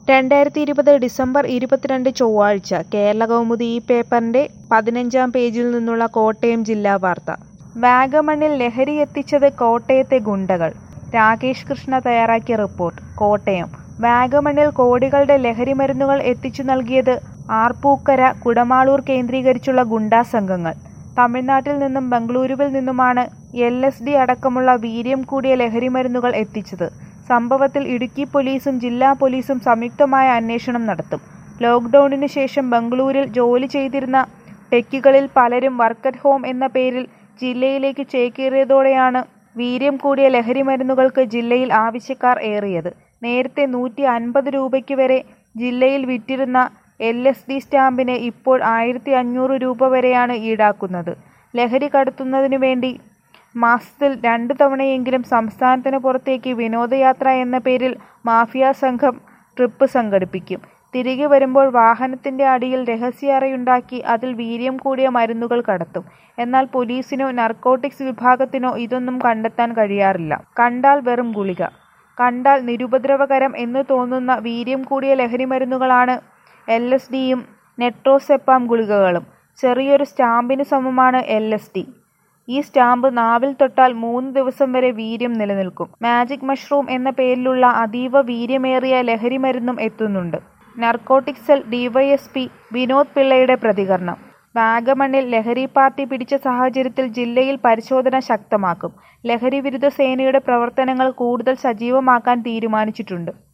രണ്ടായിരത്തി ഇരുപത് ഡിസംബർ ഇരുപത്തിരണ്ട് ചൊവ്വാഴ്ച കേരളകൗമുദി ഈ പേപ്പറിന്റെ പതിനഞ്ചാം പേജിൽ നിന്നുള്ള കോട്ടയം ജില്ലാ വാർത്ത വാഗമണ്ണിൽ ലഹരി എത്തിച്ചത് കോട്ടയത്തെ ഗുണ്ടകൾ രാകേഷ് കൃഷ്ണ തയ്യാറാക്കിയ റിപ്പോർട്ട് കോട്ടയം വാഗമണ്ണിൽ കോടികളുടെ ലഹരി മരുന്നുകൾ എത്തിച്ചു നൽകിയത് ആർപ്പൂക്കര കുടമാളൂർ കേന്ദ്രീകരിച്ചുള്ള ഗുണ്ടാ സംഘങ്ങൾ തമിഴ്നാട്ടിൽ നിന്നും ബംഗളൂരുവിൽ നിന്നുമാണ് എൽ എസ് ഡി അടക്കമുള്ള വീര്യം കൂടിയ ലഹരി മരുന്നുകൾ എത്തിച്ചത് സംഭവത്തിൽ ഇടുക്കി പോലീസും ജില്ലാ പോലീസും സംയുക്തമായ അന്വേഷണം നടത്തും ലോക്ക്ഡൌണിന് ശേഷം ബംഗളൂരിൽ ജോലി ചെയ്തിരുന്ന ടെക്കികളിൽ പലരും വർക്ക് അറ്റ് ഹോം എന്ന പേരിൽ ജില്ലയിലേക്ക് ചേക്കേറിയതോടെയാണ് വീര്യം കൂടിയ ലഹരി മരുന്നുകൾക്ക് ജില്ലയിൽ ആവശ്യക്കാർ ഏറിയത് നേരത്തെ നൂറ്റി അൻപത് രൂപയ്ക്ക് വരെ ജില്ലയിൽ വിറ്റിരുന്ന എൽ എസ് ഡി സ്റ്റാമ്പിന് ഇപ്പോൾ ആയിരത്തി അഞ്ഞൂറ് രൂപ വരെയാണ് ഈടാക്കുന്നത് ലഹരി കടത്തുന്നതിനു വേണ്ടി മാസത്തിൽ രണ്ടു തവണയെങ്കിലും സംസ്ഥാനത്തിന് പുറത്തേക്ക് വിനോദയാത്ര എന്ന പേരിൽ മാഫിയ സംഘം ട്രിപ്പ് സംഘടിപ്പിക്കും തിരികെ വരുമ്പോൾ വാഹനത്തിന്റെ അടിയിൽ രഹസ്യ അറയുണ്ടാക്കി അതിൽ വീര്യം കൂടിയ മരുന്നുകൾ കടത്തും എന്നാൽ പോലീസിനോ നർക്കോട്ടിക്സ് വിഭാഗത്തിനോ ഇതൊന്നും കണ്ടെത്താൻ കഴിയാറില്ല കണ്ടാൽ വെറും ഗുളിക കണ്ടാൽ നിരുപദ്രവകരം എന്ന് തോന്നുന്ന വീര്യം കൂടിയ ലഹരി മരുന്നുകളാണ് എൽ എസ് ഡിയും നെട്രോസെപ്പാം ഗുളികകളും ചെറിയൊരു സ്റ്റാമ്പിന് സമമാണ് എൽ എസ് ഡി ഈ സ്റ്റാമ്പ് നാവിൽ തൊട്ടാൽ മൂന്ന് ദിവസം വരെ വീര്യം നിലനിൽക്കും മാജിക് മഷ്റൂം എന്ന പേരിലുള്ള അതീവ വീര്യമേറിയ ലഹരി മരുന്നും എത്തുന്നുണ്ട് നർക്കോട്ടിക് സെൽ ഡിവൈഎസ്പി വിനോദ് പിള്ളയുടെ പ്രതികരണം വാഗമണ്ണിൽ ലഹരി പാർട്ടി പിടിച്ച സാഹചര്യത്തിൽ ജില്ലയിൽ പരിശോധന ശക്തമാക്കും ലഹരി വിരുദ്ധ സേനയുടെ പ്രവർത്തനങ്ങൾ കൂടുതൽ സജീവമാക്കാൻ തീരുമാനിച്ചിട്ടുണ്ട്